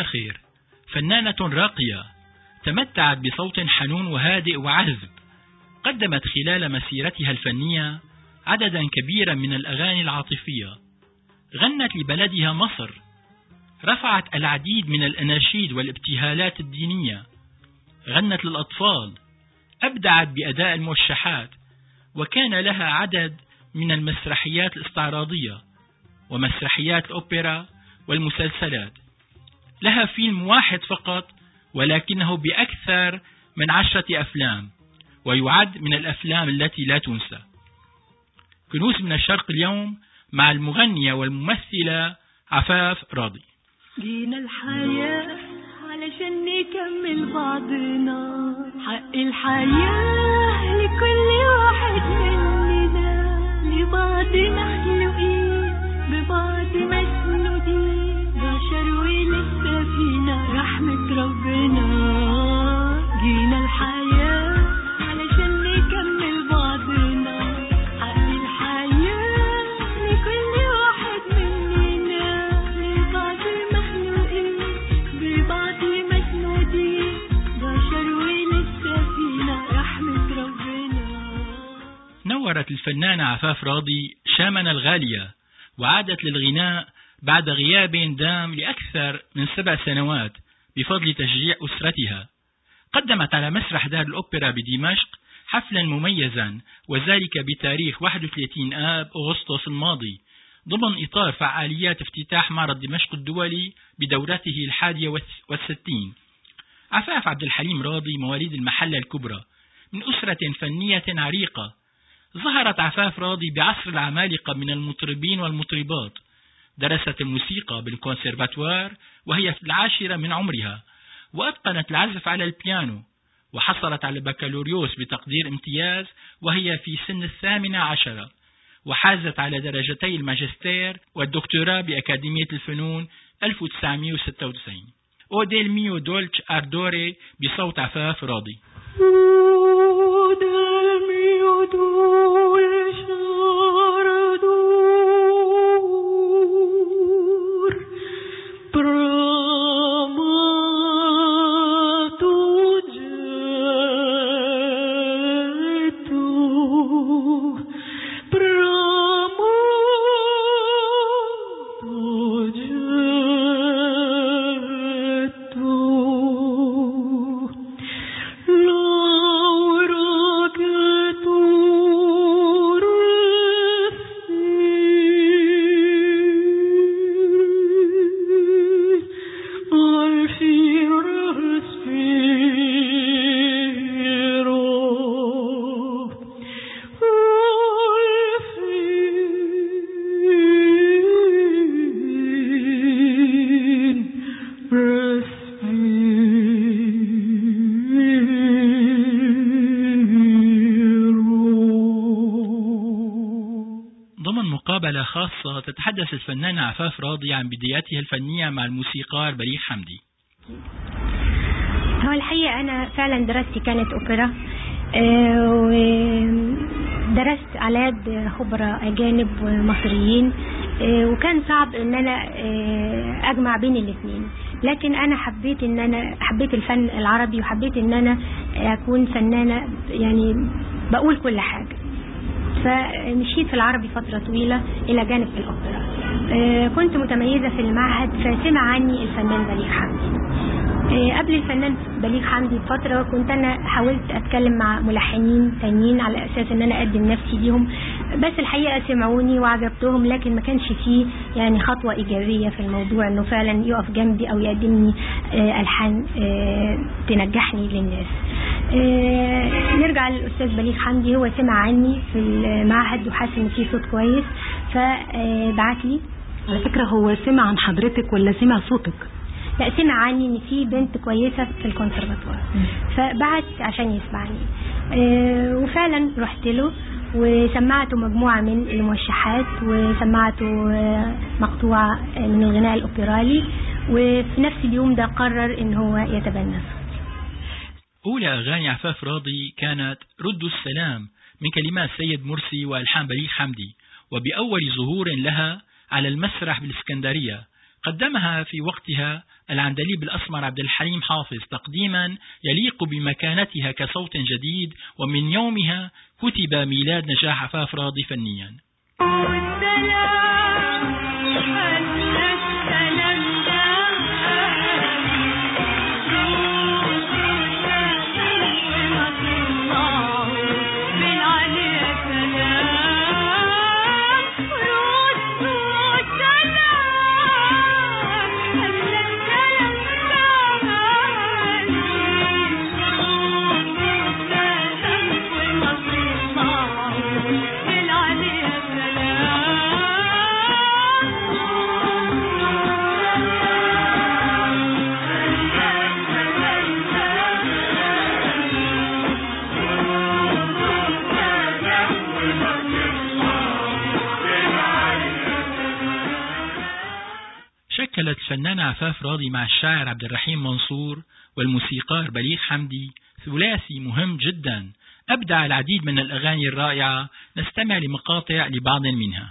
فاخر فنانة راقية تمتعت بصوت حنون وهادئ وعذب قدمت خلال مسيرتها الفنية عددا كبيرا من الأغاني العاطفية غنت لبلدها مصر رفعت العديد من الأناشيد والابتهالات الدينية غنت للأطفال أبدعت بأداء الموشحات وكان لها عدد من المسرحيات الاستعراضية ومسرحيات الأوبرا والمسلسلات لها فيلم واحد فقط ولكنه بأكثر من عشرة أفلام ويعد من الأفلام التي لا تنسى كنوز من الشرق اليوم مع المغنية والممثلة عفاف راضي جينا الحياة علشان نكمل بعضنا حق الحياة لكل واحد مننا لبعض مخلوقين ببعض مسنودين بشر ولسه فينا رحمة ربنا جينا الحياة علشان نكمل بعضنا حق الحياة لكل واحد مننا لبعض مخلوقين ببعض مسنودين بشر ولسه فينا رحمة ربنا نورت الفنانة عفاف راضي شامنا الغالية وعادت للغناء بعد غياب دام لأكثر من سبع سنوات بفضل تشجيع أسرتها قدمت على مسرح دار الأوبرا بدمشق حفلا مميزا وذلك بتاريخ 31 آب أغسطس الماضي ضمن إطار فعاليات افتتاح معرض دمشق الدولي بدورته الحادية والستين عفاف عبد الحليم راضي مواليد المحلة الكبرى من أسرة فنية عريقة ظهرت عفاف راضي بعصر العمالقة من المطربين والمطربات درست الموسيقى بالكونسرفاتوار وهي في العاشرة من عمرها وأتقنت العزف على البيانو وحصلت على البكالوريوس بتقدير امتياز وهي في سن الثامنة عشرة وحازت على درجتي الماجستير والدكتوراه بأكاديمية الفنون 1996 او ديل ميو دولتش أردوري بصوت عفاف راضي ضمن مقابلة خاصة تتحدث الفنانة عفاف راضي عن بداياتها الفنية مع الموسيقار بليغ حمدي هو الحقيقة أنا فعلا دراستي كانت أوبرا آه، ودرست على يد خبراء أجانب ومصريين آه، وكان صعب إن أنا آه، أجمع بين الاثنين لكن أنا حبيت إن أنا حبيت الفن العربي وحبيت إن أنا أكون فنانة يعني بقول كل حاجة فمشيت في العربي فترة طويلة إلى جانب في الأوبرا آه، كنت متميزة في المعهد فسمع عني الفنان بليغ حمدي آه، قبل الفنان بليغ حمدي بفترة كنت أنا حاولت أتكلم مع ملحنين تانيين على أساس إن أنا أقدم نفسي ليهم بس الحقيقة سمعوني وعجبتهم لكن ما كانش فيه يعني خطوة إيجابية في الموضوع إنه فعلا يقف جنبي أو يقدمني آه، ألحان آه، تنجحني للناس آه، نرجع للأستاذ بليغ حمدي هو سمع عني في المعهد وحس إن في صوت كويس فبعت لي على فكرة هو سمع عن حضرتك ولا سمع صوتك لا سمع عني ان في بنت كويسه في الكونسرفاتوار فبعت عشان يسمعني آه، وفعلا رحت له وسمعته مجموعه من الموشحات وسمعته آه، مقطوعه آه، من الغناء الاوبرالي وفي نفس اليوم ده قرر ان هو يتبنى أولى أغاني عفاف راضي كانت ردوا السلام من كلمات سيد مرسي وألحان بليغ حمدي وبأول ظهور لها على المسرح بالإسكندرية قدمها في وقتها العندليب الأسمر عبد الحليم حافظ تقديما يليق بمكانتها كصوت جديد ومن يومها كتب ميلاد نجاح عفاف راضي فنيا شكلت الفنانة عفاف راضي مع الشاعر عبد الرحيم منصور والموسيقار بليغ حمدي ثلاثي مهم جدا أبدع العديد من الأغاني الرائعة نستمع لمقاطع لبعض منها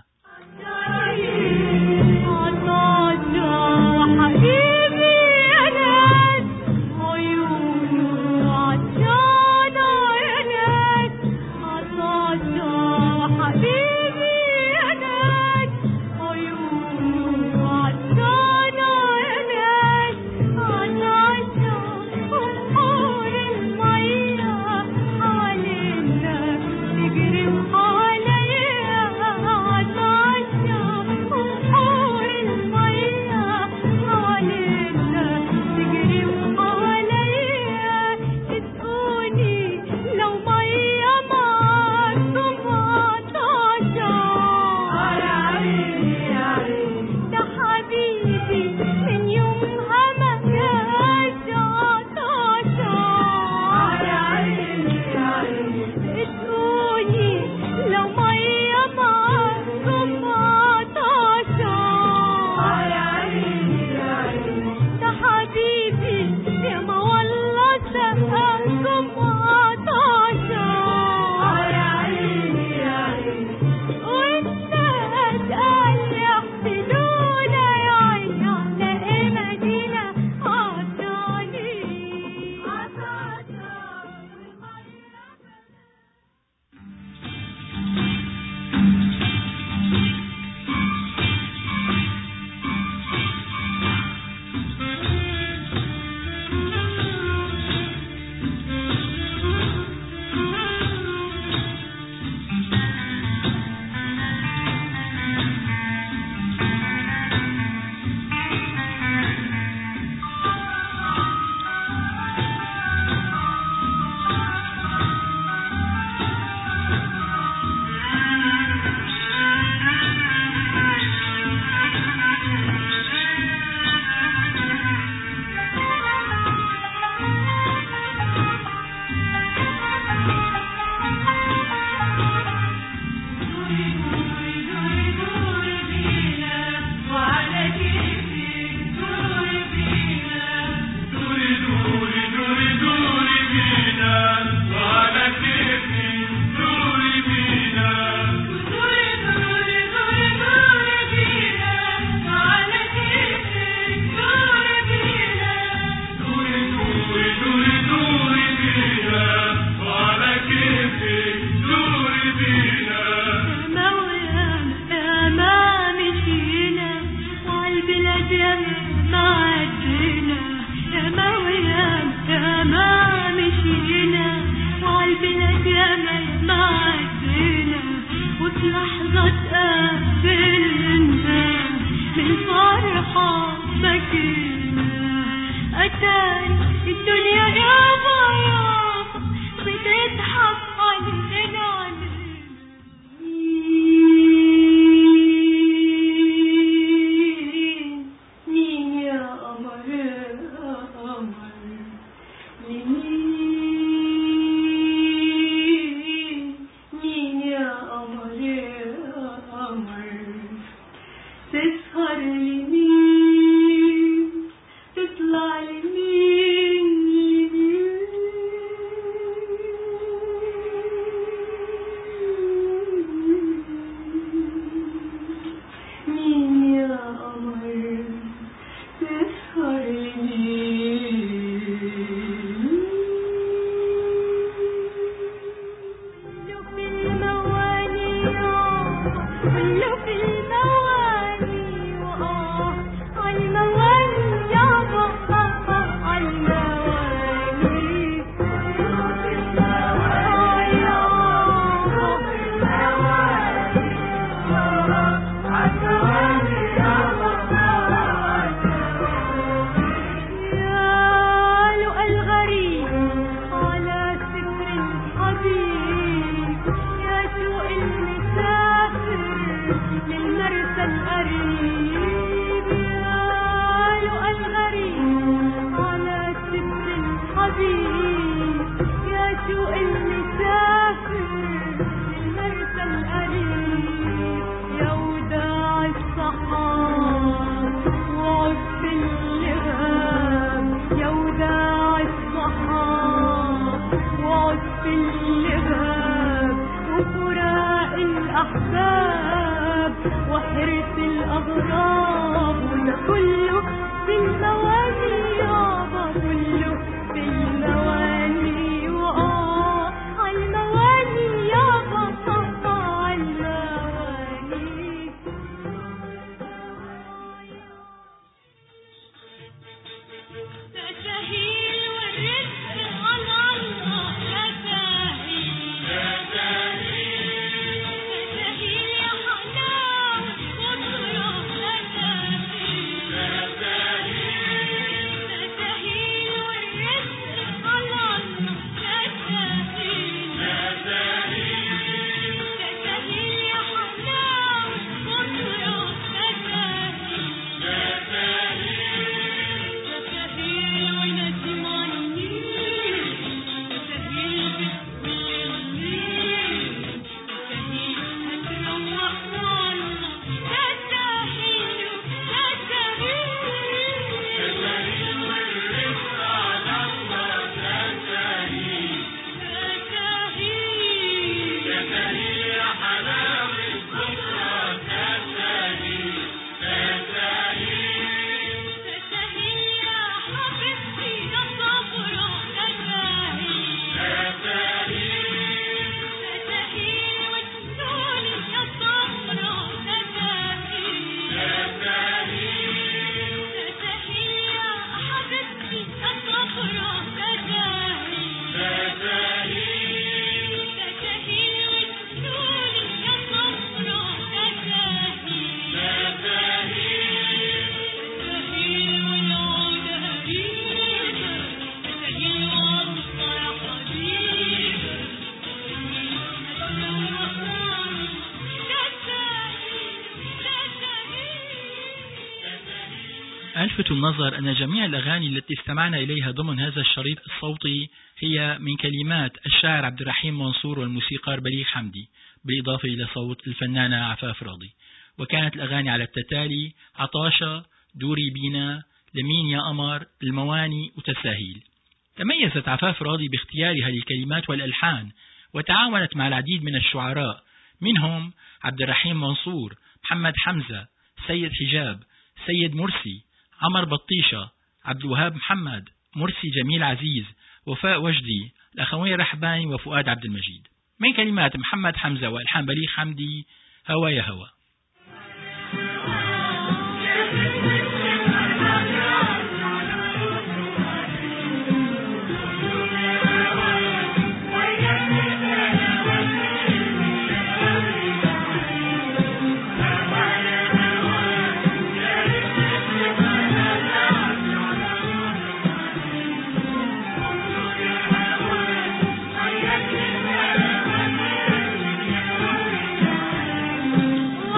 تسهر لمين وحرس الأغراب وده كله في المواني يابا كله في المواني وآه عالمواني يابا آه عالمواني تساهيل والرزق على الله تساهيل تساهيل يا حلاوة خضرة تساهيل تساهيل والرزق على الله تساهيل تساهيل يا حلاوة خضرة تساهيل تساهيل ونسيم عنيل تساهيل بكل الليل تساهيل هتروح والله تساهيل تساهيل تساهيل يا حبيبتي يا صبرا تساهيل تساهيل وتقولي يا صبرا تساهيل تساهيل يا حبيبتي يا صبرا تساهيل تساهيل وتقولي يا صبرا تساهيل تساهيل والعود هريبة تساهيل والله يا حبيبة ألفت النظر أن جميع الأغاني التي استمعنا إليها ضمن هذا الشريط الصوتي هي من كلمات الشاعر عبد الرحيم منصور والموسيقار بليغ حمدي بالإضافة إلى صوت الفنانة عفاف راضي وكانت الأغاني على التتالي عطاشة دوري بينا لمين يا قمر المواني وتساهيل تميزت عفاف راضي باختيارها للكلمات والألحان وتعاونت مع العديد من الشعراء منهم عبد الرحيم منصور محمد حمزة سيد حجاب سيد مرسي عمر بطيشة عبد الوهاب محمد مرسي جميل عزيز وفاء وجدي الأخوين رحباني وفؤاد عبد المجيد من كلمات محمد حمزة وألحان بليغ حمدي هوا يا هوا ولا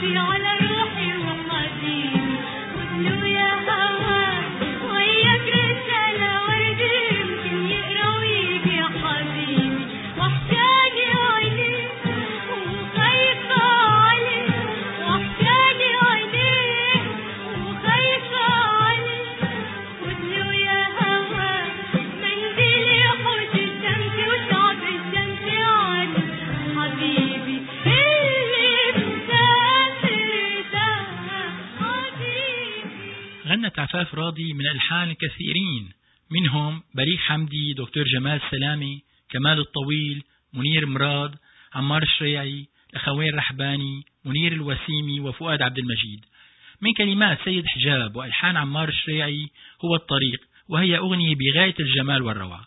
حبيبي على روحي وحزيني خدله يا هوا وياك رسالة وردي يمكن يقرا ويجي يا حبيبي وحشاني عينيك وخايفة عليك وحشاني عينيك وخايفة عليك خدله يا هوا منديل يحوش الشمس وشعب الشمس عادي حبيبي اللي مسافر ده حبيبي غنت عفاف راضي من ألحان كثيرين منهم بليغ حمدي دكتور جمال سلامي كمال الطويل منير مراد عمار الشريعي الأخوين رحباني منير الوسيمي وفؤاد عبد المجيد من كلمات سيد حجاب وألحان عمار الشريعي هو الطريق وهي أغنية بغاية الجمال والروعة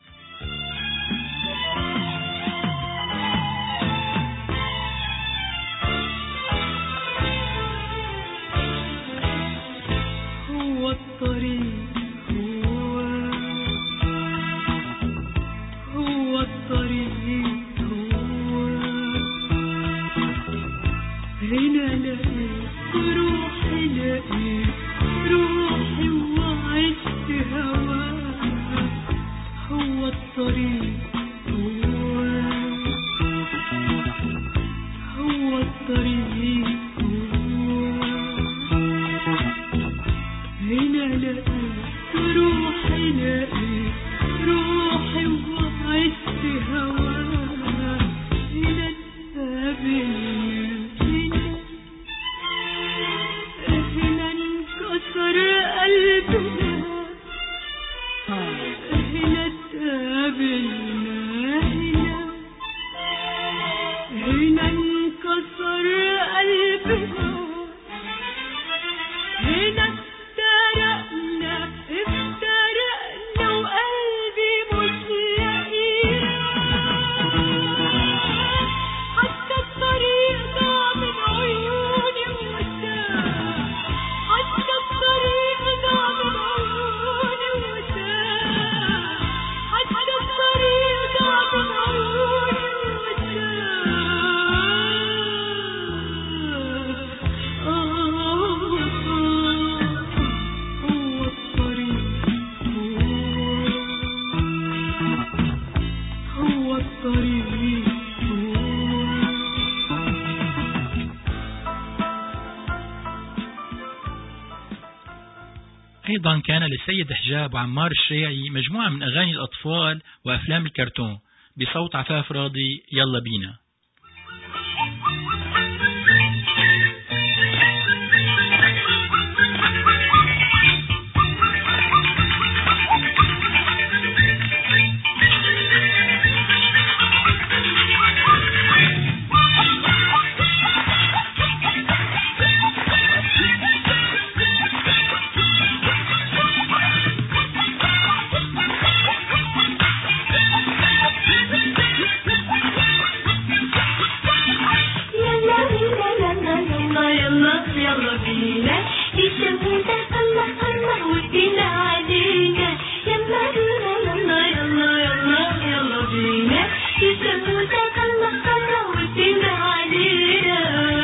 هو الطريق هو هو الطريق هو هنا لقيت روحي لقيت روحي وعشت هواها هو الطريق هو هو الطريق هو هنا لقيت روحي لقيت روحي وعشت هواها هنا اتقابلنا هنا هنا انكسر قلبنا هنا اتقابلنا هنا هنا انكسر قلبنا هنا افترقنا افترقنا وقلبي مش لاقيه حتى الطريق ضاع من عيوني وتاه حتى الطريق ضاع من عيوني وتاه حتى الطريق ضاع من عيوني وتاه هو الطريق هو هو الطريق هو أيضا كان للسيد حجاب وعمار الشريعي مجموعة من أغاني الأطفال وأفلام الكرتون بصوت عفاف راضي يلا بينا يلا بينا يلا يلا يلا يلا بينا الشموسة الله الله ودينا علينا يلا بينا يلا يلا يلا يلا بينا الشموسة الله الله ودينا علينا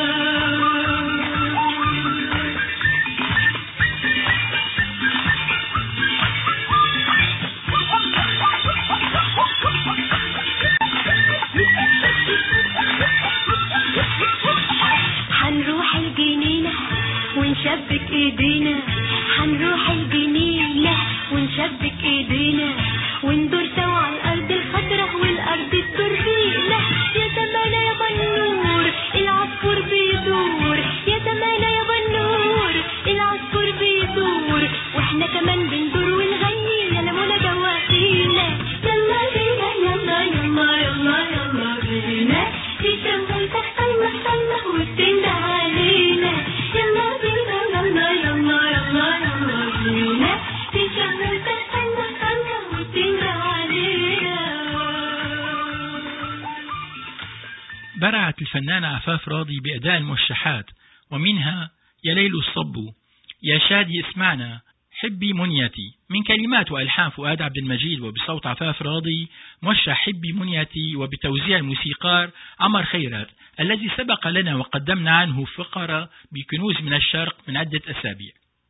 حنروح الجنينة ونشبك ايدينا حنروح الجنينة ونشبك ايدينا وندور سوا على الارض الخضراء والارض التربينة يا زمانة يا بنور العصفور بيدور يا زمانة يا بنور العصفور بيدور واحنا كمان بندور ونغني يا لمونة جواتينا يلا بينا يلا يلا يلا يلا بينا في شموسة الله الله وتندى علينا يلا بينا يلا يلا يلا يلا بينا في شموسة الله الله وتندى علينا برعت الفنانة عفاف راضي بأداء الموشحات ومنها يا ليل الصب يا شادي اسمعنا حبي منيتي من كلمات وألحان فؤاد عبد المجيد وبصوت عفاف راضي موشح حبي منيتي وبتوزيع الموسيقار عمر خيرات الذي سبق لنا وقدمنا عنه فقرة بكنوز من الشرق من عدة أسابيع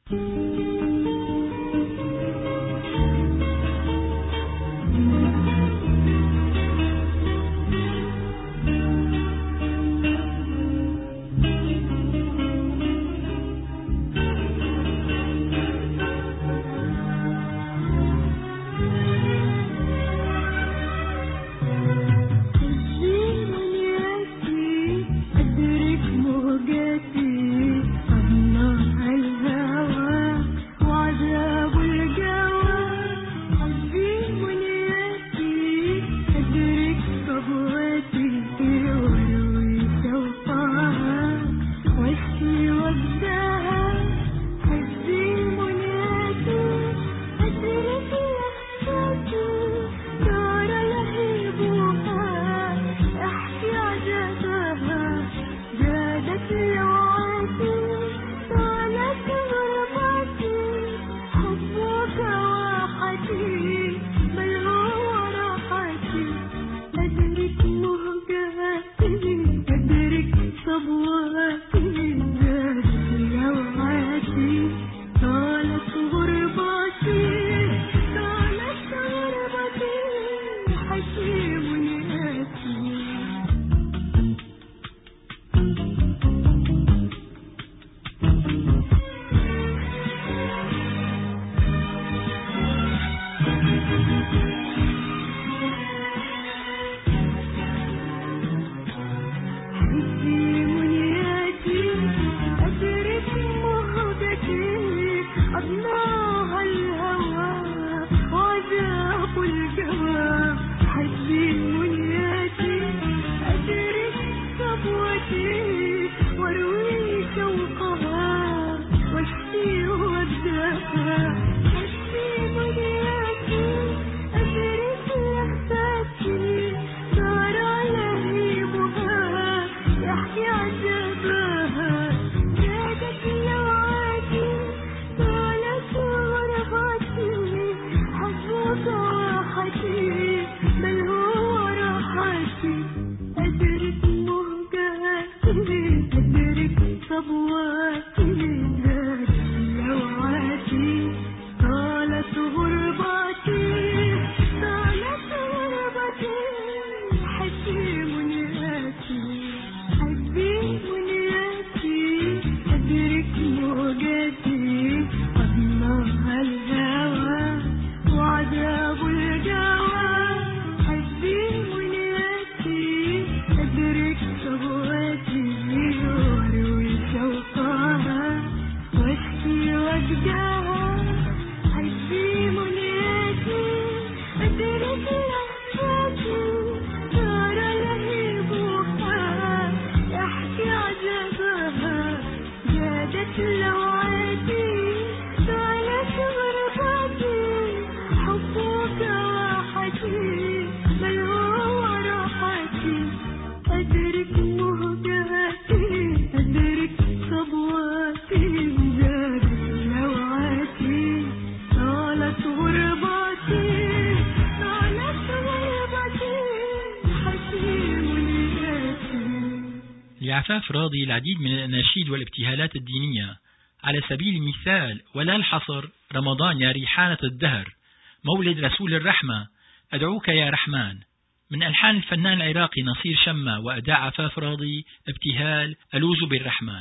لعفاف راضي العديد من الأناشيد والابتهالات الدينية على سبيل المثال ولا الحصر رمضان يا ريحانة الدهر مولد رسول الرحمة أدعوك يا رحمن من ألحان الفنان العراقي نصير شمة وأداء عفاف راضي ابتهال ألوز بالرحمن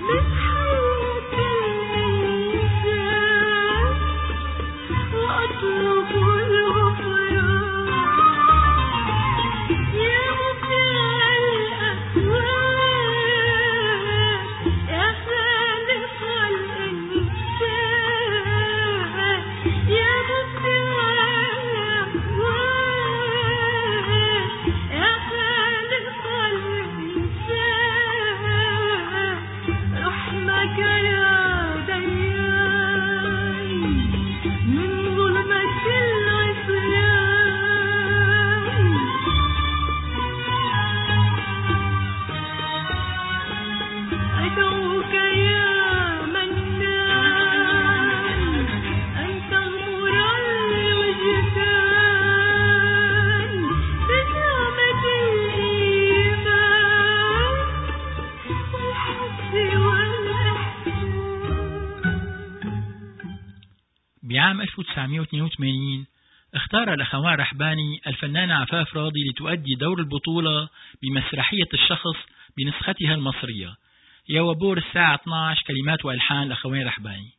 أطلب لعام 1982 اختار الأخوان رحباني الفنانة عفاف راضي لتؤدي دور البطولة بمسرحية الشخص بنسختها المصرية يا وبور الساعة 12 كلمات وألحان الأخوين رحباني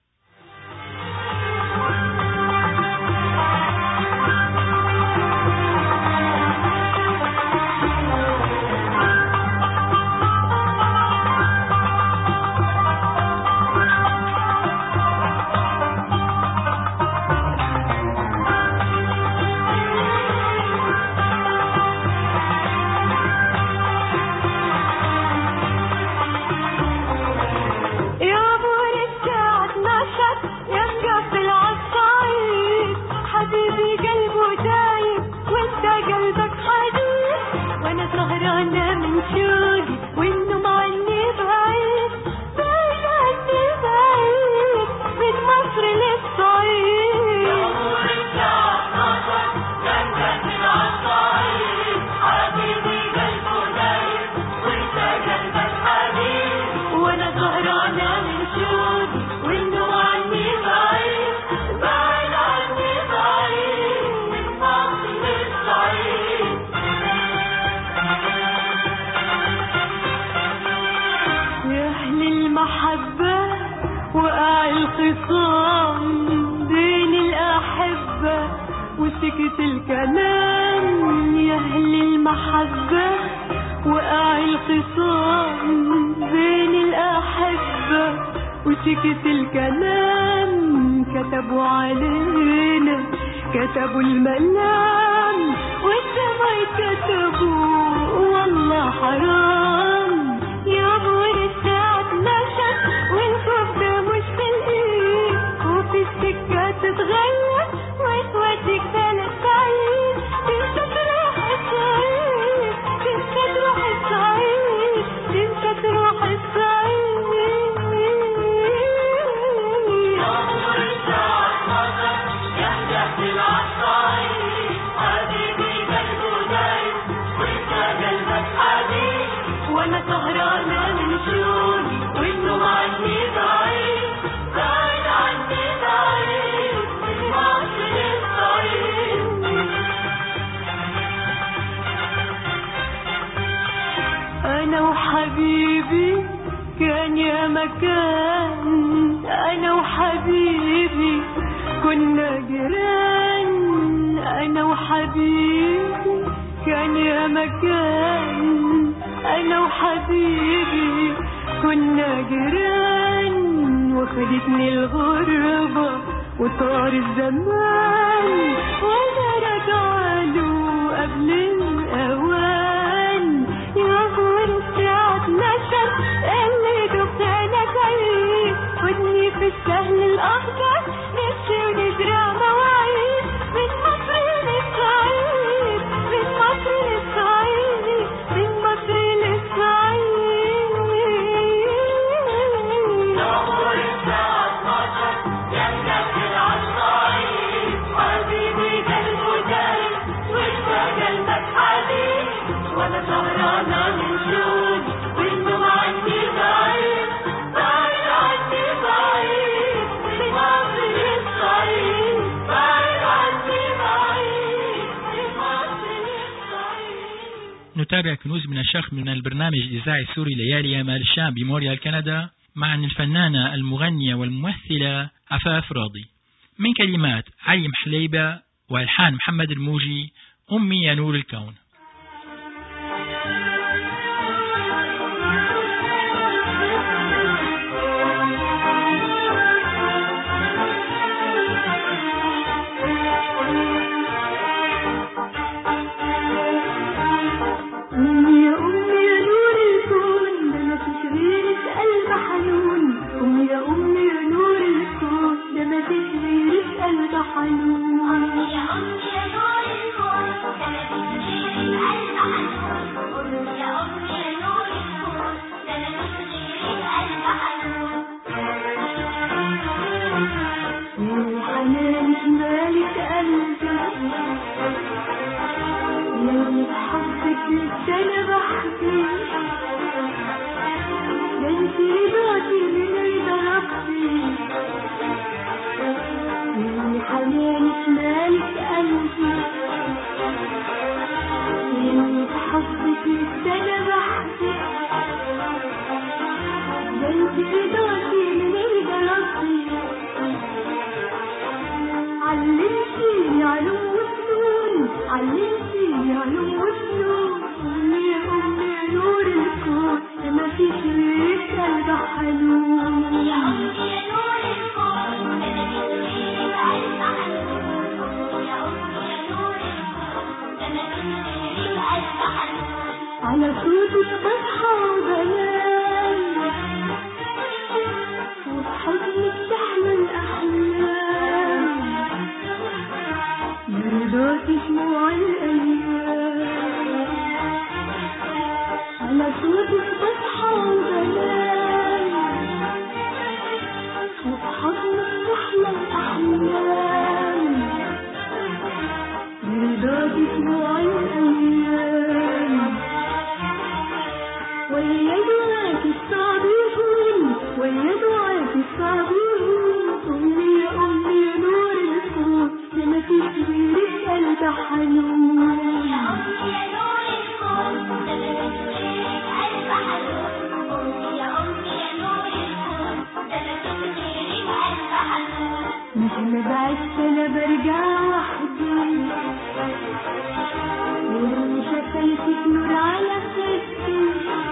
يا بور الساعة 12 يا مقفل عالصعيد حبيبي قلبه دايب وانت قلبك حديد وانا سهرانة من شوقي والنوم عني بعيد بعيد عني بعيد من مصر للصعيد يا بور الساعة 12 يا مقفل عالصعيد حبيبي قلبه دايب وانت قلبك حديد وانا سهرانة من شوقي والنوم عني بعيد بعيد عني بعيد من مصر للصعيد يا أهل المحبة وقع الخصام بين الأحبة وسكت الكلام يا أهل المحبة وقع الخصام بين الأحبة وسكت الكلام كتبوا علينا كتبوا الملام والسما كتبوا والله حرام يا بور الساعة 12 والخوف ده مش في الإيد وفي السكة تتغير وتوديك بلد بعيد تنسى تروح الصعيد تنسى تروح الصعيد تنسى تروح الصعيد يا بور الساعة 12 يحدث العصايد حبيبي قلبه دايب وانت قلبك حديد وانا سهرانة من شوقي والنوم عني بعيد بعيد عني بعيد من مصر للصعيد انا وحبيبي كان يا مكان انا وحبيبي كنا جيران انا وحبيبي كان يا مكان انا وحبيبي كنا جيران وخدتني الغربة وطار الزمان وانا راجعة له قبل الاوان يا غور الساعة 12 اللي دبت انا كريم ودني في السهل الاخضر نفسي ونزرع مواعيد من مصر للصعيد من مصر للصعيد من مصر للصعيد يا غور الساعة 12 يا مسافر عالصعيد حبيبي قلبه دايب وانت قلبك حديد وانا سهرانة من شوق والنوم عني بعيد بعيد عني بعيد من مصر للصعيد بعيد عني بعيد من مصر للصعيد نتابع كنوز من الشرق من البرنامج الإذاعي السوري ليالي مال الشام بموريال كندا مع الفنانة المغنية والممثلة عفاف راضي من كلمات علي محليبة وألحان محمد الموجي أمي يا نور الكون أمي يا أمي يا نور الكون ده ما فيش غيرك قلب حنون أمي يا أمي يا نور الكون ده ما فيش غيرك قلب حنون أمي يا أمي يا نور الكون ده ما فيش غيرك قلب حنون أمي يا أمي يا نور الكون ده ما فيش غيرك قلب حنون يا حنانك مالك قلبي يا بحبك لسه انا بحكي ده انت رضاكي من رضا ربي يا بعدت انا برجع وحدي ويرمي شفايفك نور على خدي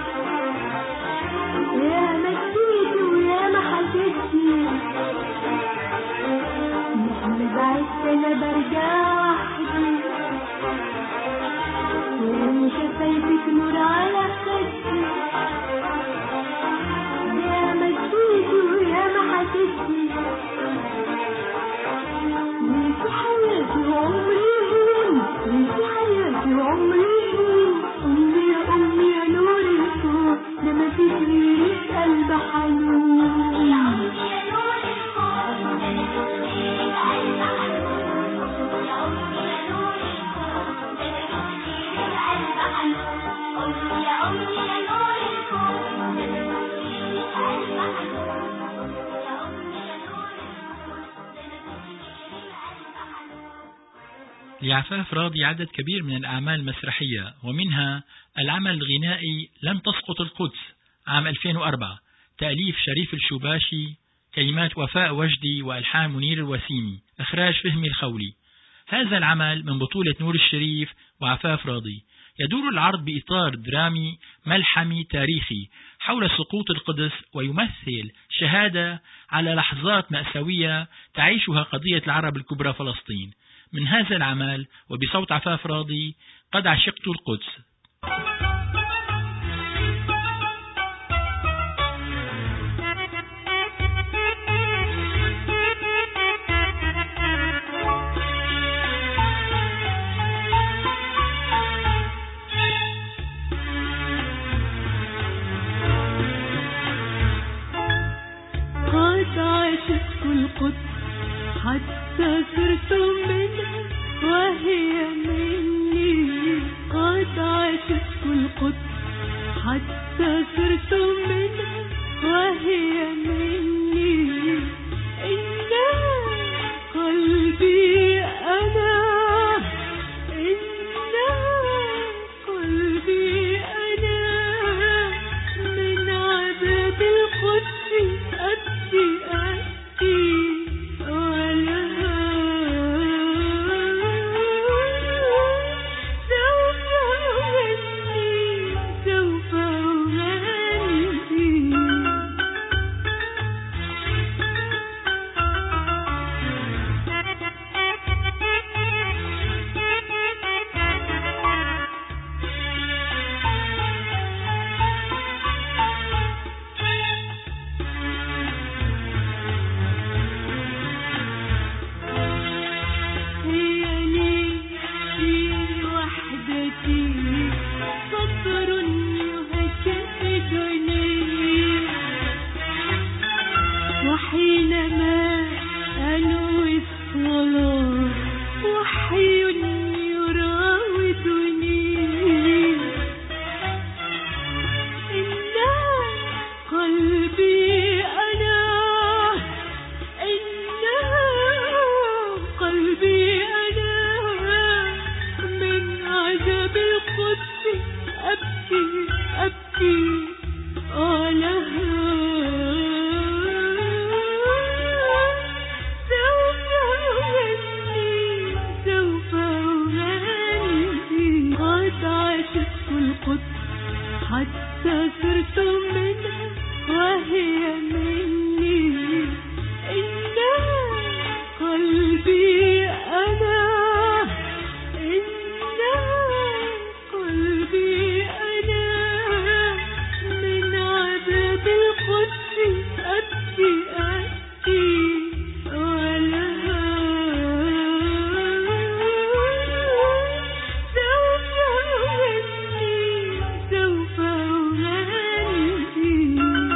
يا ما نسيتي ويا ما حكيتي مهما بعدت انا برجع وحدي ويرمي شفايفك نور على خدي يا ما نسيتي ويا ما حكيتي وانتي حياتي وعمري وانتي حياتي وعمري أمي يا أمي يا نور الكون ده ما فيش غيرك قلب حنون لعفاف راضي عدد كبير من الأعمال المسرحية ومنها العمل الغنائي لن تسقط القدس عام 2004 تأليف شريف الشباشي كلمات وفاء وجدي وألحان منير الوسيمي إخراج فهمي الخولي هذا العمل من بطولة نور الشريف وعفاف راضي يدور العرض بإطار درامي ملحمي تاريخي حول سقوط القدس ويمثل شهادة على لحظات مأساوية تعيشها قضية العرب الكبرى فلسطين من هذا العمل وبصوت عفاف راضي قد عشقت القدس قد عشقت القدس حتى صرت منها وهي مني قد عشقت القدس حتى صرت منها وهي مني إنها قلبي أنا إنها قلبي أنا من عذاب القدس أبكي أبكي ولها سوف أغني سوف أغني هي لي في وحدتي صبر يهشدني وحينما أنوي الصلاة وحي يراودني إن قلبي أنا إنه قلبي أنا من عذاب القدس أبكي أبكي ولها سوف أغني سوف أغني قد عشقت القدس حتى صرت منها وهي مني إنها قلبي أنا إنها قلبي أنا من عذاب القدس أبكي أبكي ولها سوف أغني سوف أغني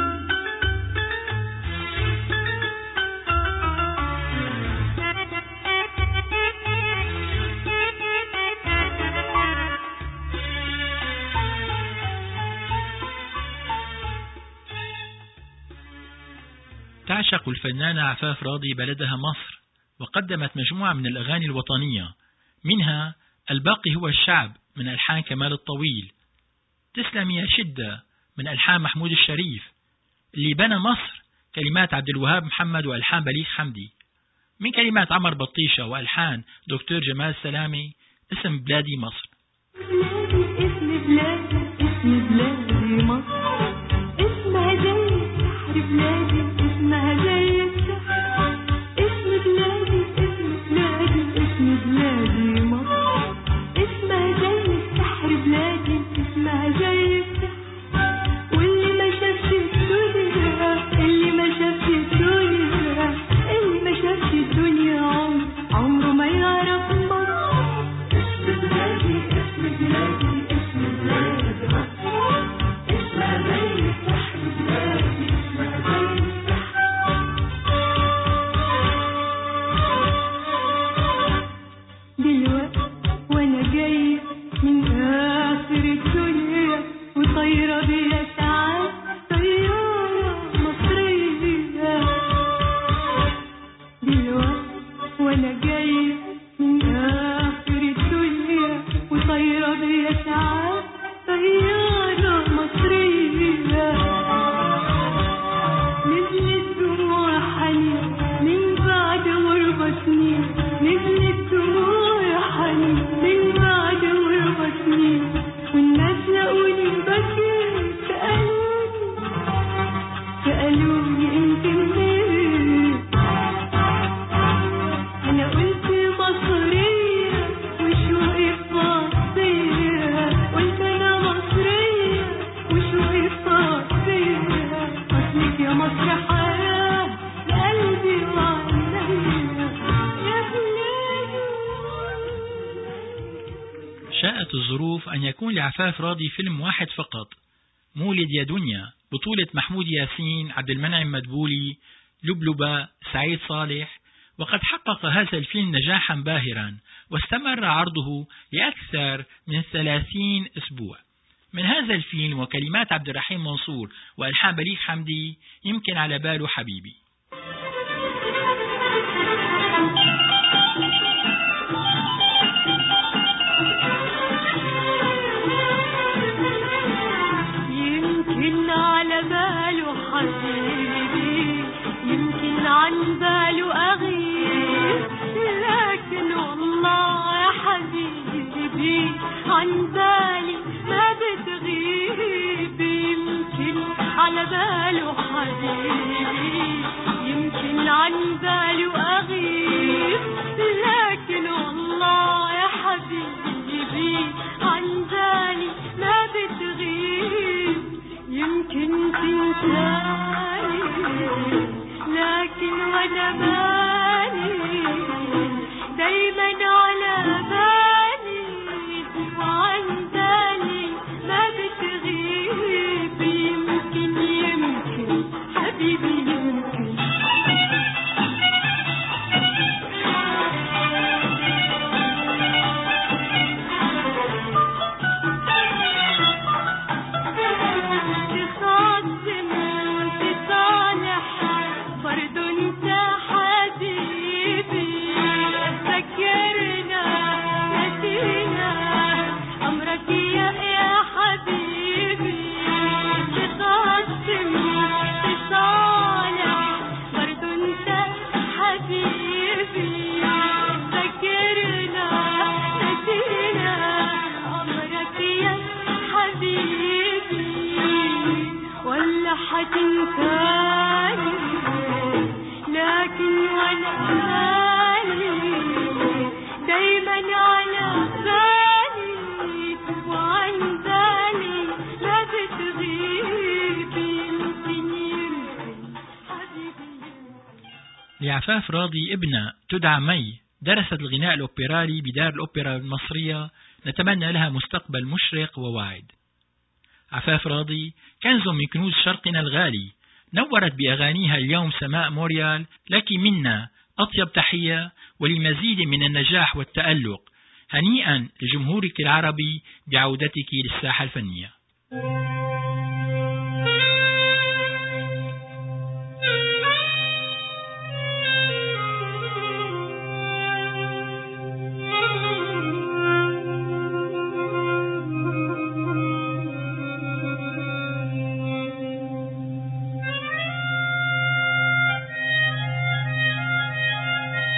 تعشق الفنانة عفاف راضي بلدها مصر وقدمت مجموعة من الأغاني الوطنية منها الباقي هو الشعب من ألحان كمال الطويل تسلم يا شدة من ألحان محمود الشريف اللي بنى مصر كلمات عبد الوهاب محمد وألحان بليغ حمدي من كلمات عمر بطيشة وألحان دكتور جمال سلامي اسم بلادي مصر بلادي اسم بلادي اسم بلادي مصر اسمها زي السحر بلادي اسمها زي السحر اسم بلادي اسم بلادي اسم بلادي مصر اسمها زي السحر بلادي اسمها زي السحر واللي ما شافش الدنيا اللي ما شافش الدنيا اللي ما شافش الدنيا عمر عمره ما يعرف مصر اسم بلادي اسم بلادي اسم بلادي مصر اسمها زي السحر بلادي اسمها زي السحر دلوقتي وانا جاي من اخر الدنيا وطايره بيا ساعات طياره مصريه دلوقتي وانا جاي من اخر الدنيا وطايره بيا ساعات طياره مصريه نزلت دموع حنين من بعد غربة سنين نزلت دموع حنين من بعد غربة سنين والناس لقوني بكيت سألوني سألوني انت منين انا قلت مصرية وشوقي فاضية قلت انا مصرية وشوقي فاضية اصلك يا مصر حياة لقلبي وعينيا يا بلادي شاءت الظروف أن يكون لعفاف راضي فيلم واحد فقط مولد يا دنيا بطولة محمود ياسين عبد المنعم مدبولي لبلبة سعيد صالح وقد حقق هذا الفيلم نجاحا باهرا واستمر عرضه لأكثر من ثلاثين أسبوع من هذا الفيلم وكلمات عبد الرحيم منصور وألحان بليغ حمدي يمكن على باله حبيبي يمكن على باله حبيبي يمكن عن باله أغيب لكن والله يا حبيبي عن بالي ما بتغيب يمكن على باله حبيبي يمكن عن باله أغيب لكن والله يا حبيبي عن بالي ما بتغيب يمكن تنساني لكن وانا بالي دايما على بالي وعن بالي ما بتغيب يمكن يمكن حبيبي يمكن تخاصم وتصالح برضو انت حبيبي فكرنا نسينا امرك يا يا حبيبي تخاصم تصالح برضو انت حبيبي فكرنا نسينا امرك يا حبيبي ولا حتنساني لكن وانا بالي دايما على بالي وعن بالي لا بتغيب يمكن يمكن حبيبي يمكن لعفاف راضي ابنة تدعى مي درست الغناء الأوبرالي بدار الأوبرا المصرية نتمنى لها مستقبل مشرق وواعد عفاف راضي كنز من كنوز شرقنا الغالي نورت بأغانيها اليوم سماء موريال لك منا أطيب تحية ولمزيد من النجاح والتألق هنيئا لجمهورك العربي بعودتك للساحة الفنية يا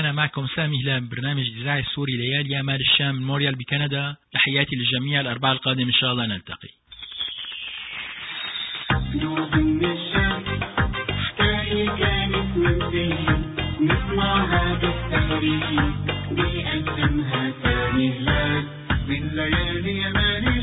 كان معكم سامي هلال برنامج إذاعي السوري ليالي مال الشام من موريال بكندا تحياتي للجميع الأربعاء القادم إن شاء الله نلتقي حكاية كانت نسمعها بيقدمها سامي هلال من ليالي يماني